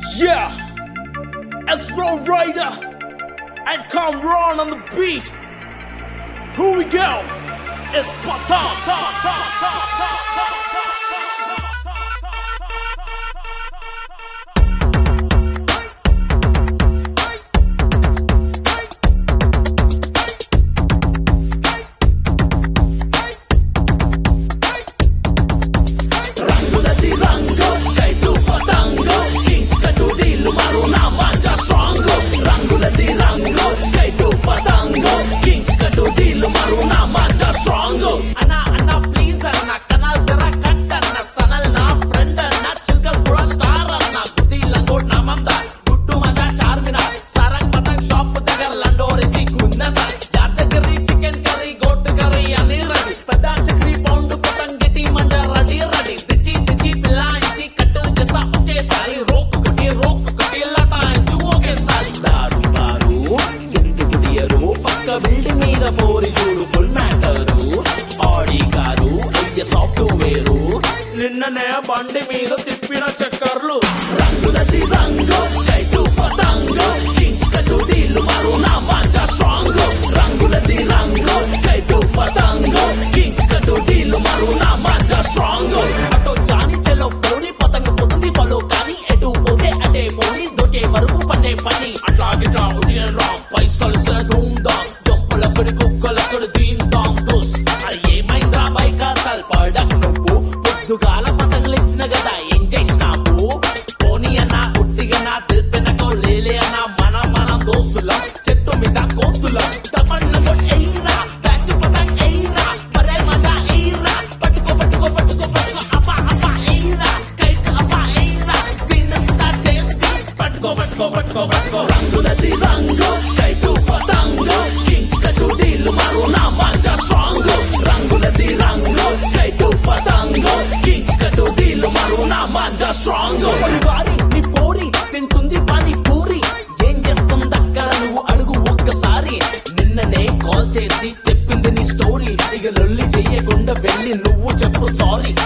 Yeah, Astro Rider and Kamran on the beat. Here we go. It's Pata. రంగులది రంగు kite పతంగు కించ్ కటు deal మారు నా manja strong రంగులది రంగు kite పతంగు కించ్ కటు deal మారు నా మాంజా స్ట్రాంగ్ అన్నా అన్నా ప్లీజ్ అన్న కనాల్ జరా కట్ అన్న సనల్ నా ఫ్రెండ్ అన్న చిల్కల్ కూడా స్టార్ అన్న గుడ్డి లంగోట్ నా మంద గుట్టు మంద చార్మినా సరంగ్ పతంగ్ షాప్ దగ్గర లండోరేసి గున్న sir Yadagiri chicken curry goat curry అని రడి పెద్ద చక్రీ పౌండ్ పతంగ్ గిటి మంద రడి రడి తెచ్చి తెచ్చి పిల్లాయించి కట్టలు చేసా ఒకేసారి రోకు కట్టి రోకు కట్టి లటాయించు ఒకేసారి దారు బారు ఎందుకు డియరు పక్క బిల్డింగ్ మీద పోరి చూడు ఫుల్ మ్యాటరు ఆడి కారు అయ్య సాఫ్ట్వేరు నిన్ననే బండి మీద తిప్పిన చక్కర్లు రంగులది రంగు కైటు పతంగు కించ్ కటు డీలు మారు నా మాంజా స్ట్రాంగ్ రంగులది రంగు కైటు పతంగు కించ్ కటు డీలు మారు నా మాంజా స్ట్రాంగ్ అటో జాని చెలో పోని పతంగ పొంది ఫలో కానీ ఎటు పోతే అటే పోని దొకే వరకు పనే పని అట్లాగిట్లా ఉదయం రా పైసలు ధూమ్ దాం జంపుల పడి కుక్కలక్కడ దీన్ దాం దోస్ అది ఏమైందా బైకా సల్పడక్ నువ్వు పొద్దుగాల పతంగులిచ్చిన కదా ఏం చేసినావు పోనీ అన్న ఉట్టిగా నా తెలిపినకో లేలే అన్న మన మన దోస్తులం చెట్టు మీద కోతులం తమన్నతో ఎయిరా బ్యాచ్ పతంగ్ ఎయిరా మరే మజా ఎయిరా పట్టుకో పట్టుకో పట్టుకో పట్టుకో అఫా అఫా ఎయిరా కైట్ అఫా ఎయిరా సీన్ స్టార్ట్ చేసి పట్టుకో పట్టుకో పట్టుకో పట్టుకో రంగులది రంగు కైటు పతంగు కించ్ కటు డీలు మారు నా మాంజా స్ట్రాంగ్ రంగులది రంగు కైటు పతంగు కించ్ కటు డీలు మారు నా మాంజా స్ట్రాంగ్ వారి నీ పోరి తింటుంది పాని పూరి ఏం చేస్తుంది అక్కడ నువ్వు అడుగు ఒక్కసారి నిన్ననే కాల్ చేసి చెప్పింది నీ స్టోరీ ఇక లొల్లి చెయ్యకుండా వెళ్ళి నువ్వు చెప్పు సారీ